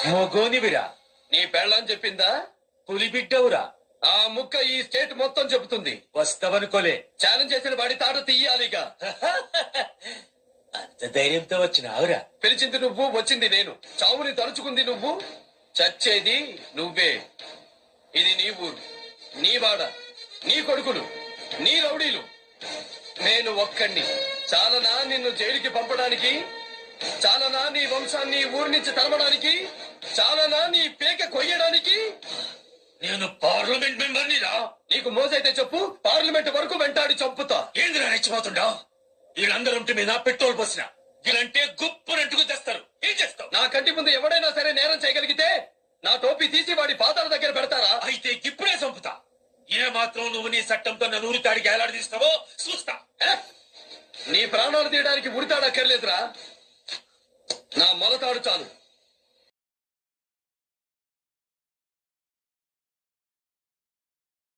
మొగోనివిరా నీ పెళ్ళని చెప్పిందా పులి బిడ్డవురా ఆ ముక్క ఈ స్టేట్ మొత్తం చెబుతుంది వస్తావనుకోలే ఛాలెంజ్ చేసిన వాడి తాట తీయాలిగా అంత ధైర్యంతో వచ్చినావురా పిలిచింది నువ్వు వచ్చింది నేను చావుని తలుచుకుంది నువ్వు చచ్చేది నువ్వే ఇది నీ ఊరు నీ వాడ నీ కొడుకులు నీ రౌడీలు నేను ఒక్కడిని చాలనా నిన్ను జైలుకి పంపడానికి చాలనా నీ వంశాన్ని ఊరి నుంచి తరమడానికి చాలనా నీ పేక కొయ్యడానికి నేను పార్లమెంట్ మెంబర్ని రా నీకు మోసైతే చెప్పు పార్లమెంట్ వరకు వెంటాడి చంపుతా ఏందిరా రెచ్చిపోతుండవు వీళ్ళందరూ ఉంటే మీద పెట్రోల్ పోసిన వీళ్ళంటే గుప్పనంటుకు తెస్తారు ఏం చేస్తావు నా కంటి ముందు ఎవడైనా సరే నేరం చేయగలిగితే నా టోపీ తీసి వాడి పాదాల దగ్గర పెడతారా అయితే ఇప్పుడే చంపుతా ఏ మాత్రం నువ్వు నీ చట్టంతో నన్ను ఊరితాడికి ఏలాడదీస్తావో చూస్తా ఏ? నీ ప్రాణాలు తీయడానికి ఉడితాడక్కర్లేదురా నా మొలతాడు చాలు